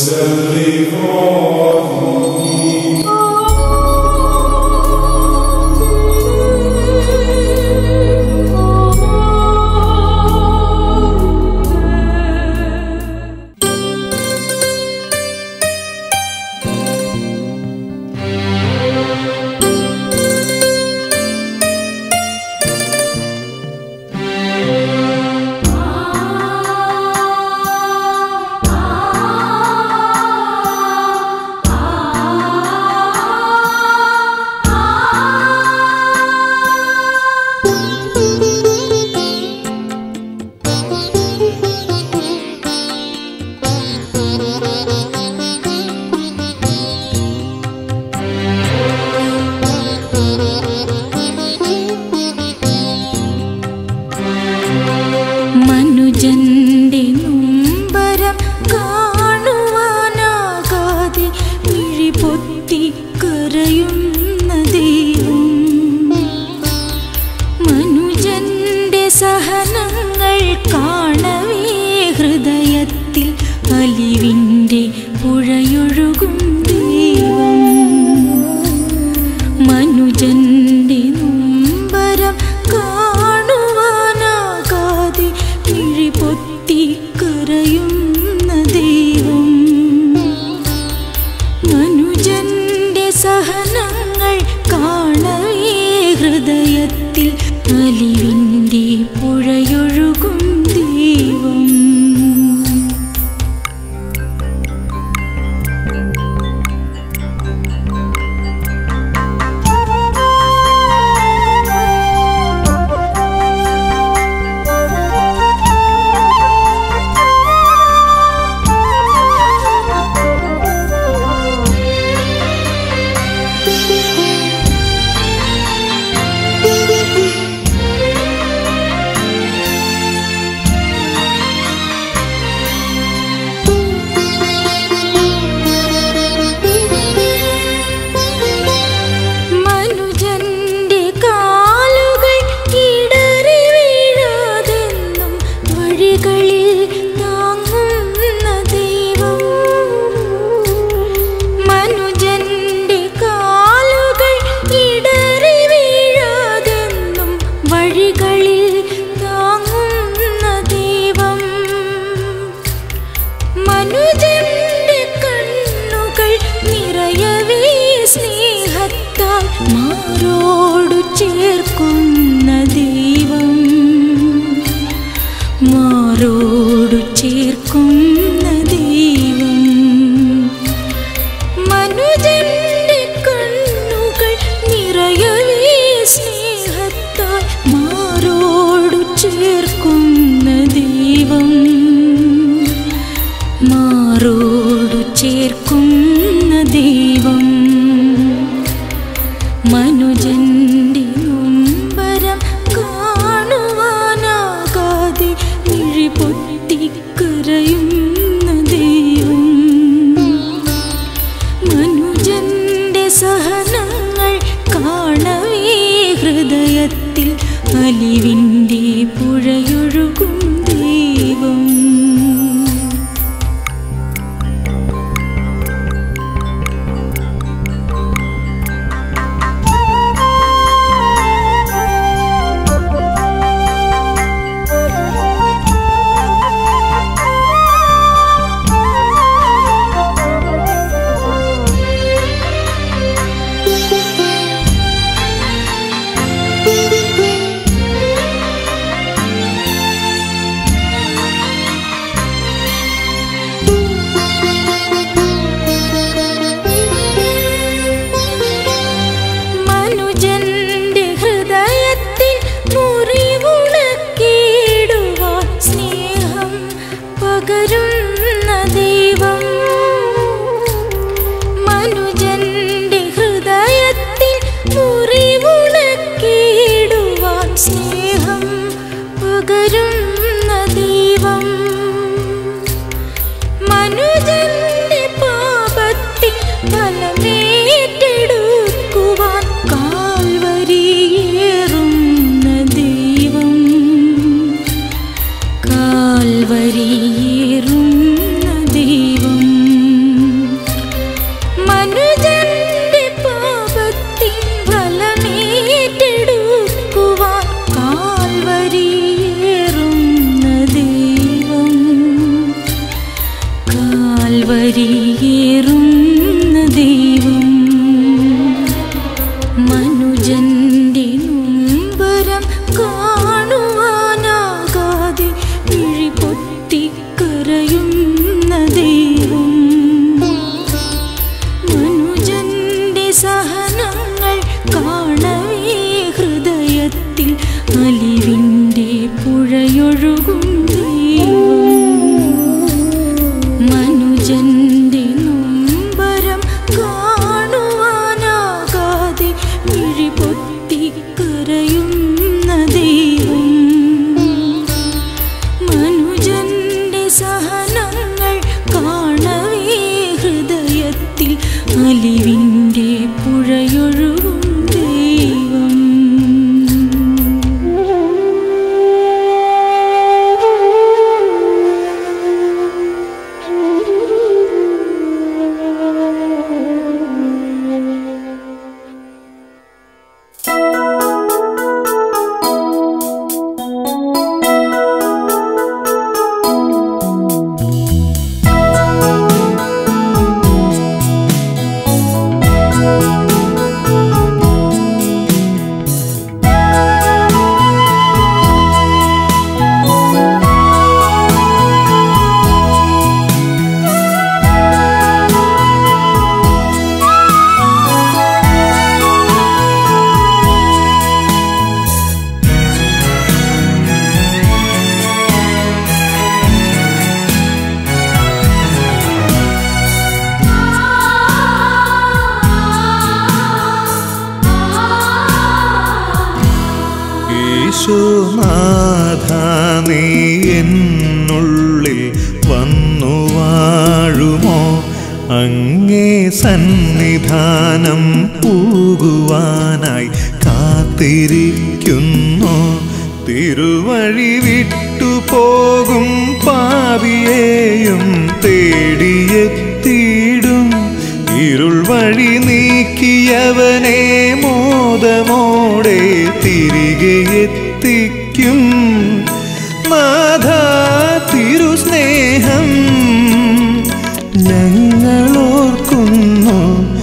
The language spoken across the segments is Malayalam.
മനുജന്റെ നൊമ്പരം കാണുവാനാകാതെ മിഴിപൊത്തി കരയുന്ന ദൈവം മനുജന്റെ സഹനങ്ങൾ കാണവേ ഹൃദയത്തിൽ അലിവിൻ്റെ പുഴയൊഴുകും ദൈവം മനുജന്റെ നൊമ്പരം കാണുവാനാകാതെ മിഴിപൊത്തി കരയുന്ന ദൈവം മനുജന്റെ സഹനങ്ങൾ കാണവേ ഹൃദയത്തിൽ അലിവിൻ്റെ പുഴയൊഴുകും ദൈവം മനുജന്റെ കാലുകൾ ഇടറി വീഴാതെന്നും വഴികളിൽ താങ്ങുന്ന ദൈവം മനുജന്റെ കാലുകൾ ഇടറി വീഴാതെന്നും വഴികളിൽ താങ്ങുന്ന ദൈവം മനുജന്റെ കണ്ണുകൾ നിറയവേ സ്നേഹത്താൽ മാറോടു ചേർക്കുന്ന ദൈവം മാറോടു ചേർക്കുന്ന ദൈവം മനുജന്റെ കണ്ണുകൾ നിറയവേ സ്നേഹത്താൽ മാറോടു ചേർക്കുന്ന ദൈവം മാറോടു ചേർക്കുന്ന ദൈവം മനുജന്റെ നൊമ്പരം കാണുവാനാകാതെ മിഴിപൊത്തി കരയുന്ന ദൈവം മനുജന്റെ സഹനങ്ങൾ കാണവേ ഹൃദയത്തിൽ അലിവിൻ്റെ പുഴയൊഴുകും ദൈവം കൽവരിയേറുന്ന ദൈവം മനുജന്റെ നൊമ്പരം കാണുവാനാകാതെ മിഴി പൊട്ടിക്കരയുന്ന ദൈവം മനുജന്റെ സഹനങ്ങൾ കാണവേ ഹൃദയത്തിൽ അലിവിൻ്റെ പുഴയൊഴുകും ദൈവം മനുജന്റെ നൊമ്പരം കാണുവാനാകാതെ മിഴി പൊട്ടിക്കരയുന്ന ദൈവം മനുജന്റെ സഹനങ്ങൾ കാണവേ ഹൃദയത്തിൽ അലിവിൻ്റെ പുഴയൊഴുകും ദൈവം യേശുനാഥ നീ എന്നുള്ളിൽ വന്നു വാഴുമോ അങ്ങേ സന്നിധാനം പോകുവാനായി കാത്തിരിക്കുന്നു തിരുവഴി വിട്ടു പോകും പാവിയെയും തേടിയെത്തിയിടും ഇരുൾ വഴി നീക്കിയവനെ മോദമോടെ തിരികെ എത്തിക്കും നാഥ തിരുസ്നേഹം ഞങ്ങളോർക്കുന്നു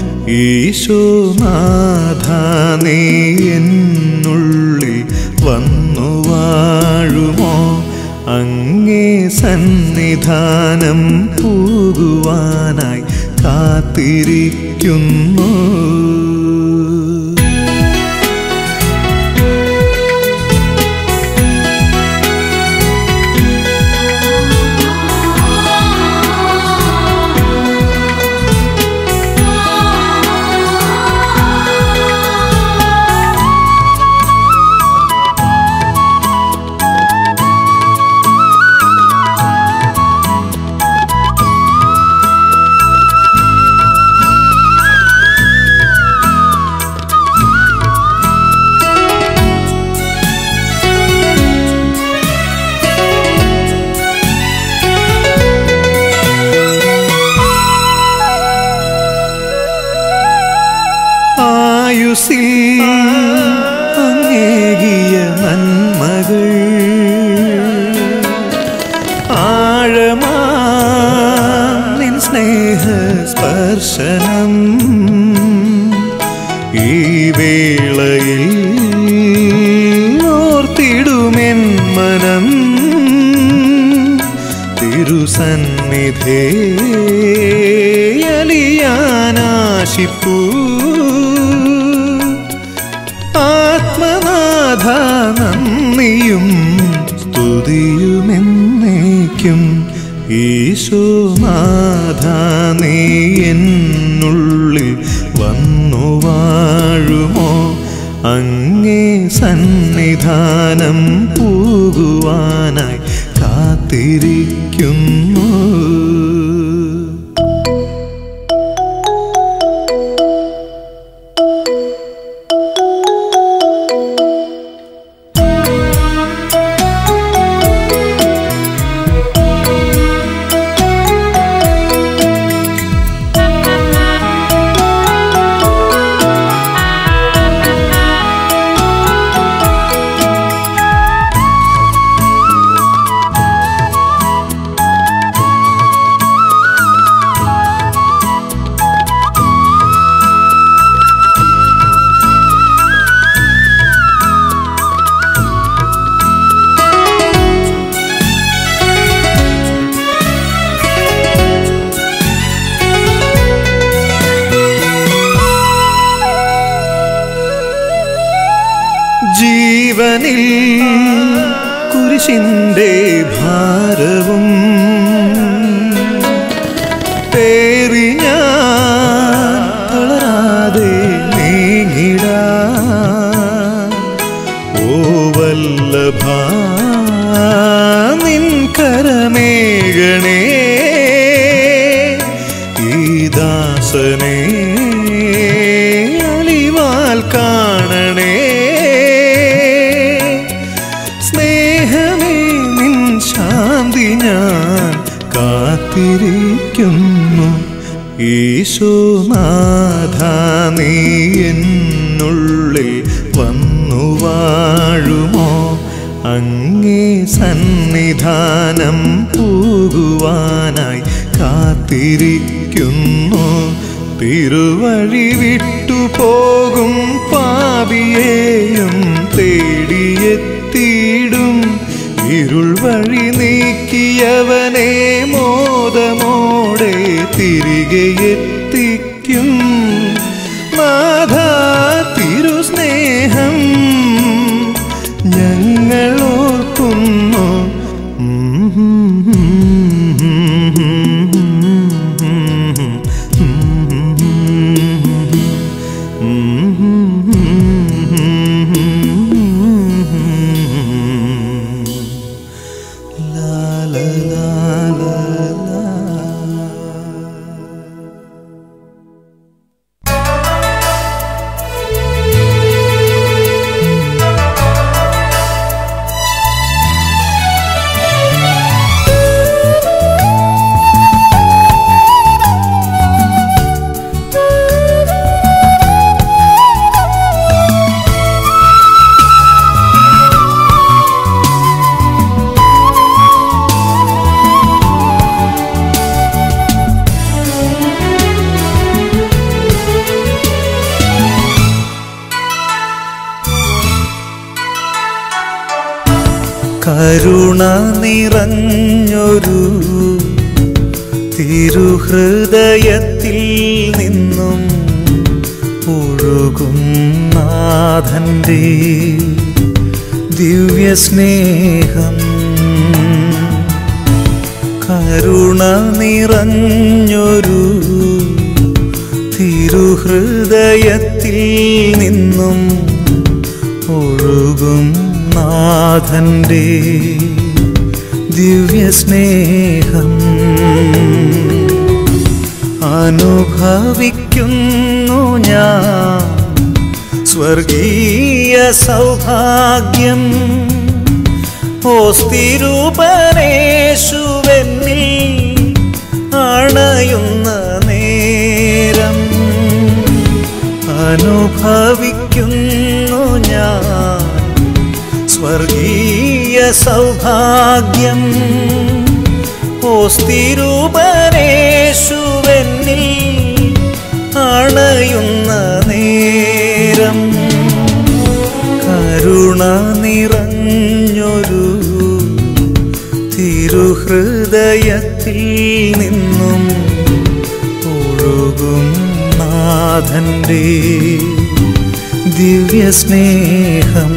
ഈശോനാഥ നീ എന്നുള്ളിൽ വന്നു വാഴുമോ അങ്ങേ സന്നിധാനം പോകുവാനായി കാത്തിരിക്കുന്നു ആയുസിൽ അങ്ങേകിയ നന്മകൾ ആഴമാ നിൻ സ്നേഹ സ്പർശനം ഈ വേളയിൽ ഓർത്തിടുമെൻ മനം തിരുസന്നിധേ അലിയാനാശിപ്പൂ ആത്മനാഥ നന്ദിയും സ്തുതിയുമെന്നേക്കും ഈശോനാഥ നീ എന്നുള്ളിൽ വന്നു വാഴുമോ അങ്ങേ സന്നിധാനം പോകുവാനായി കാത്തിരിക്കുന്നു ജീവനിൽ കുരിശിൻ്റെ ഭാരവും പേറി ഞാൻ തളരാതെ നീങ്ങിടാ ഓ വല്ലഭ നിൻ കരമേകണേ ഈ ദാസനെ അലിവാൽ കാണണേ സ്നേഹമേ നിൻ ശാന്തി ഞാൻ കാത്തിരിക്കുന്നു ഈശോനാഥ നീ എന്നുള്ളിൽ വന്നു വാഴുമോ അങ്ങേ സന്നിധാനം പോകുവാനായി കാത്തിരിക്കുന്നു തിരുവഴി വിട്ടു പോകും പാപിയെയും തേടിയെത്തിയിടും ഇരുൾ വഴി നീക്കിയവനെ മോദമോടെ തിരികെ എത്തിക്കും നാഥ തിരുസ്നേഹം ഞങ്ങൾ ഓർക്കുന്നു La la la la la. കരുണ നിറഞ്ഞൊരു തിരുഹൃദയത്തിൽ നിന്നും ഒഴുകും നാഥൻ്റെ ദിവ്യസ്നേഹം കരുണ നിറഞ്ഞൊരു തിരുഹൃദയത്തിൽ നിന്നും ഒഴുകും നാഥൻ്റെ ദിവ്യസ്നേഹം അനുഭവിക്കുന്നു ഞാൻ സ്വർഗീയ സൗഭാഗ്യം ഓസ്തിരൂപനേശുവെന്നിൽ അണയുന്ന നേരം അനുഭവിക്കുന്നു ഞാൻ സ്വർഗീയ സൗഭാഗ്യം ഓസ്തിരൂപനേശുവെന്നിൽ അണയുന്ന നേരം കരുണ നിറഞ്ഞൊരു തിരുഹൃദയത്തിൽ നിന്നും ഒഴുകും നാഥൻ്റെ ദിവ്യസ്നേഹം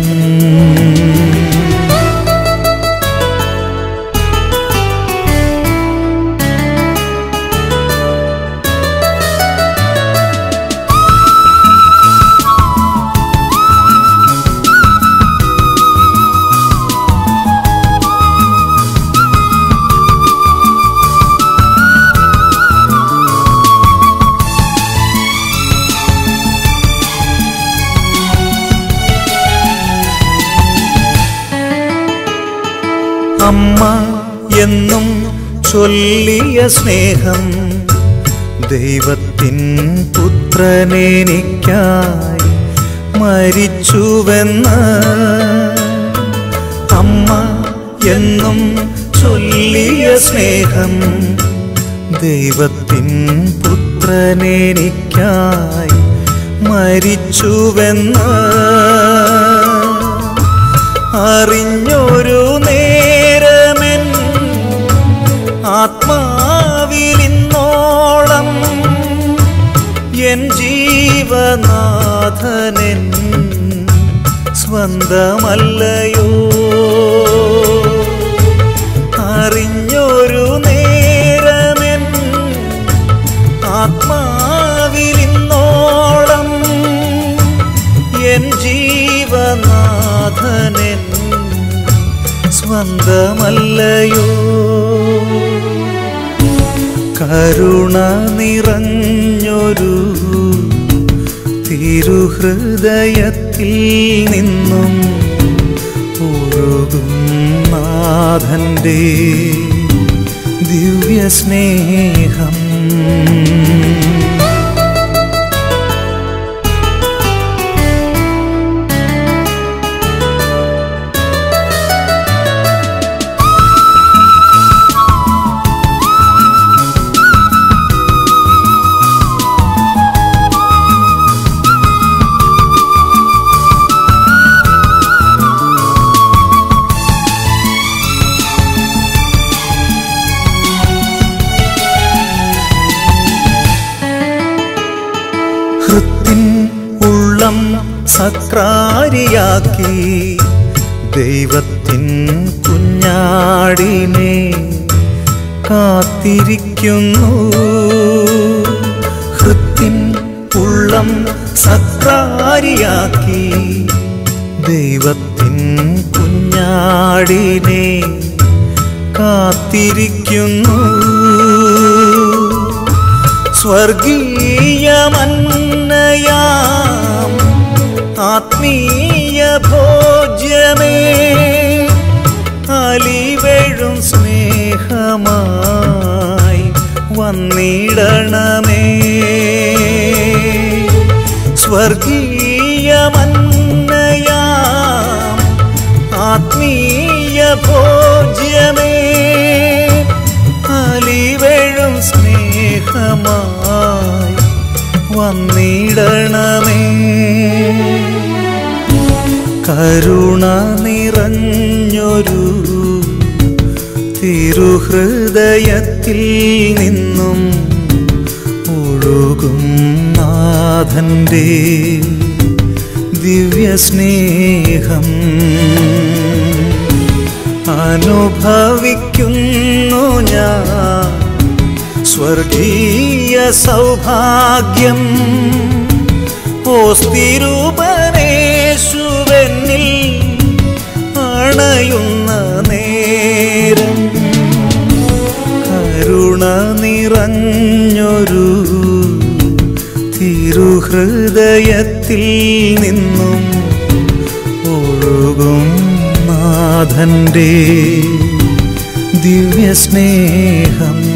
അമ്മ എന്നും ചൊല്ലിയ സ്നേഹം ദൈവത്തിൻ പുത്രനെനിക്കായി മരിച്ചുവെന്ന് അമ്മ എന്നും ചൊല്ലിയ സ്നേഹം ദൈവത്തിൻ പുത്രനെനിക്കായി മരിച്ചുവെന്ന് അറിഞ്ഞൊരു നേരമെൻ ആത്മാവിലിന്നോളം എൻ ജീവനാഥനൻ സ്വന്തമല്ലയോ അറിഞ്ഞൊരു നേരമെൻ ആത്മാവിലിന്നോളം എൻ ജീവനാഥനൻ സ്വന്തമല്ലയോ കരുണ നിറഞ്ഞൊരു തിരുഹൃദയത്തിൽ നിന്നും ഒഴുകും നാഥൻ്റെ ദിവ്യസ്നേഹം ഹൃത്തിൻ ഉള്ളം സക്രാരിയാക്കി ദൈവത്തിൻ കുഞ്ഞാടിനെ കാത്തിരിക്കുന്നു ഹൃത്തിൻ ഉള്ളം സക്രാരിയാക്കി ദൈവത്തിൻ കുഞ്ഞാടിനെ കാത്തിരിക്കുന്നു സ്വർഗീയമന്നയാം ആത്മീയ ഭോജ്യമേ അലിവഴും സ്നേഹമായി വന്നിടണമേ സ്വർഗീയമന്നയാം ആത്മീയ ഭോജ്യമേ അലിവഴും സ്നേഹമായി വന്നിടണമേ കരുണ നിറഞ്ഞൊരു തിരുഹൃദയത്തിൽ നിന്നും ഒഴുകും നാഥൻ്റെ ദിവ്യസ്നേഹം അനുഭവിക്കുന്നു ഞാൻ സ്വർഗീയ സൗഭാഗ്യം ഓസ്തിരൂപനേശുവെന്നിൽ അണയുന്ന നേരം കരുണ നിറഞ്ഞൊരു തിരുഹൃദയത്തിൽ നിന്നും ഒഴുകും നാഥൻ്റെ ദിവ്യസ്നേഹം